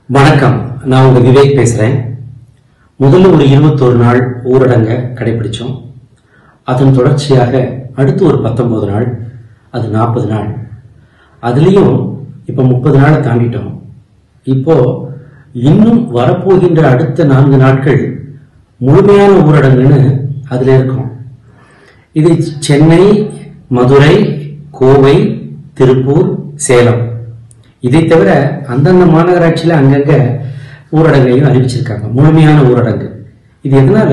வணக்கம் நான் உங்க விவேக் பேசுறேன் முதல்ல ஒரு இருபத்தோரு நாள் ஊரடங்க கடைபிடிச்சோம் அதன் தொடர்ச்சியாக அடுத்து ஒரு பத்தொன்பது நாள் அது நாற்பது நாள் அதுலேயும் இப்போ முப்பது நாளை தாண்டிட்டோம் இப்போ இன்னும் வரப்போகின்ற அடுத்த நான்கு நாட்கள் முழுமையான ஊரடங்குன்னு அதில் இருக்கும் இது சென்னை மதுரை கோவை திருப்பூர் சேலம் இதை தவிர அந்தந்த மாநகராட்சியில் அங்கங்க ஊரடங்கையும் அறிவிச்சிருக்காங்க முழுமையான ஊரடங்கு இது எதனால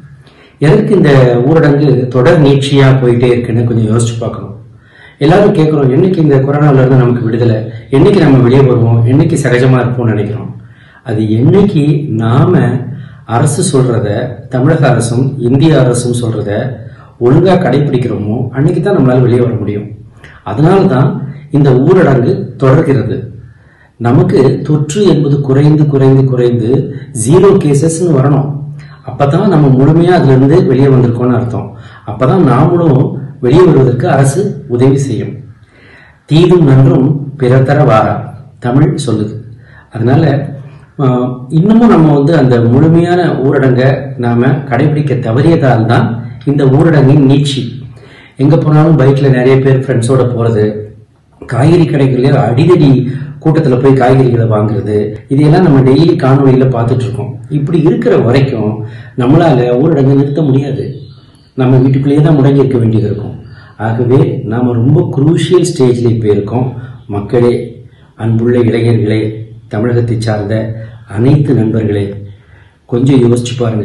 எதற்கு இந்த ஊரடங்கு தொடர் நீட்சியா போயிட்டே இருக்குன்னு கொஞ்சம் யோசிச்சு பார்க்கணும் எல்லாரும் கேட்குறோம் என்னைக்கு இந்த கொரோனால இருந்து நமக்கு விடுதலை என்னைக்கு நம்ம வெளியே வருவோம் என்னைக்கு சகஜமா இருப்போம்னு நினைக்கிறோம் அது என்னைக்கு நாம அரசு சொல்றத தமிழக அரசும் இந்திய அரசும் சொல்றத ஒழுங்கா கடைபிடிக்கிறோமோ அன்னைக்கு தான் நம்மளால வெளியே வர முடியும் அதனால தான் இந்த ஊரடங்கு தொடர்கிறது நமக்கு தொற்று என்பது குறைந்து குறைந்து குறைந்து ஜீரோ கேசஸ்னு வரணும் அப்பதான் நம்ம முழுமையா அதுல இருந்து வெளியே வந்திருக்கோம்னு அர்த்தம் அப்பதான் நாமளும் வெளியே வருவதற்கு அரசு உதவி செய்யும் தீதும் நன்றும் பிறர் தர வாரா தமிழ் சொல்லுது அதனால ஆஹ், இன்னமும் நம்ம வந்து அந்த முழுமையான ஊரடங்கை நாம கடைபிடிக்க தவறியதால் தான் இந்த ஊரடங்கின் நீட்சி எங்க போனாலும் பைக்ல நிறைய பேர் ஃப்ரெண்ட்ஸோட போறது காய்கறி கடைகளில் அடிதடி கூட்டத்துல போய் காய்கறிகளை வாங்குறது இதையெல்லாம் நம்ம டெய்லி காணொளியில பார்த்துட்டு இருக்கோம் இப்படி இருக்கிற வரைக்கும் நம்மளால ஊரடங்கு நிறுத்த முடியாது நம்ம வீட்டுக்குள்ளேயே தான் முடங்கி இருக்க வேண்டியது இருக்கும் ஆகவே நாம ரொம்ப குரூஷியல் ஸ்டேஜ்ல இப்போ இருக்கோம் மக்களே அன்புள்ள இளைஞர்களே தமிழகத்தை சார்ந்த அனைத்து நண்பர்களே கொஞ்சம் யோசிச்சு பாருங்க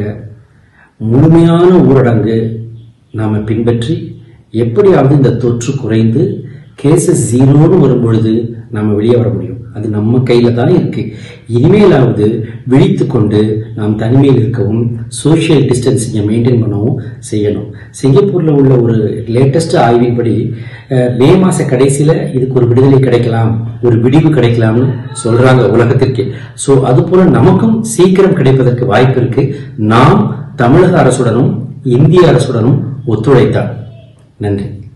முழுமையான ஊரடங்கு நாம பின்பற்றி எப்படியாவது இந்த தொற்று குறைந்து கேசஸ் ஜீரோன்னு வரும்பொழுது நம்ம வெளியே வர முடியும் அது நம்ம கையில தான் இருக்கு இனிமேலாவது விழித்து கொண்டு நாம் தனிமையில் இருக்கவும் சோஷியல் டிஸ்டன்சிங்கை மெயின்டைன் பண்ணவும் செய்யணும் சிங்கப்பூர்ல உள்ள ஒரு லேட்டஸ்ட் ஆய்வின்படி அஹ், மே மாச கடைசியில இதுக்கு ஒரு விடுதலை கிடைக்கலாம் ஒரு விடிவு கிடைக்கலாம்னு சொல்றாங்க உலகத்திற்கு சோ அது போல நமக்கும் சீக்கிரம் கிடைப்பதற்கு வாய்ப்பு இருக்கு நாம் தமிழக அரசுடனும் இந்திய அரசுடனும் ஒத்துழைத்தால் நன்றி